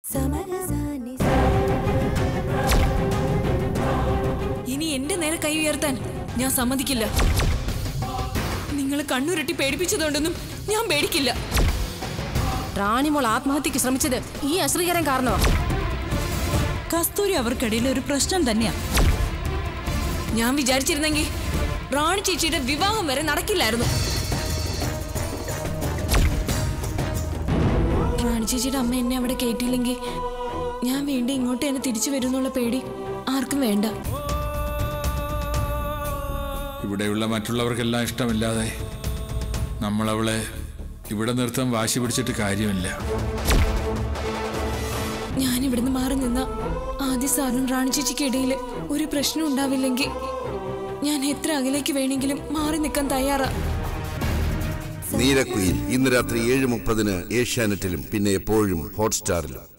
ഇനി എന്റെ നേരെ കൈ ഉയർത്താൻ ഞാൻ സമ്മതിക്കില്ല നിങ്ങൾ കണ്ണുരുട്ടി പേടിപ്പിച്ചതുകൊണ്ടൊന്നും ഞാൻ പേടിക്കില്ല റാണിമോൾ ആത്മഹത്യക്ക് ശ്രമിച്ചത് ഈ അശ്രീകരൻ കാരണമാ കസ്തൂരി അവർക്കിടയിൽ ഒരു പ്രശ്നം തന്നെയാ ഞാൻ വിചാരിച്ചിരുന്നെങ്കിൽ റാണി ചേച്ചിയുടെ വിവാഹം വരെ നടക്കില്ലായിരുന്നു റാണി ചേച്ചിയുടെ അമ്മ എന്നെ അവിടെ കയറ്റിയില്ലെങ്കിൽ ഞാൻ വീണ്ടും ഇങ്ങോട്ട് തന്നെ തിരിച്ചു വരുന്നുള്ള പേടി ആർക്കും വേണ്ട ഇവിടെയുള്ള മറ്റുള്ളവർക്കെല്ലാം ഇഷ്ടമില്ലാതെ നമ്മളവളെ ഇവിടെ നിർത്താൻ വാശി പിടിച്ചിട്ട് കാര്യമില്ല ഞാൻ ഇവിടുന്ന് മാറി നിന്ന ആദ്യ സാറിനും റാണി ചേച്ചിക്ക് ഇടയിൽ ഒരു പ്രശ്നം ഉണ്ടാവില്ലെങ്കിൽ ഞാൻ എത്ര അകലേക്ക് വേണമെങ്കിലും മാറി നിൽക്കാൻ തയ്യാറാ നീലക്കുയിൽ ഇന്ന് രാത്രി ഏഴ് മുപ്പതിന് ഏഷ്യാനെറ്റിലും പിന്നെ എപ്പോഴും ഹോട്ട്സ്റ്റാറിലും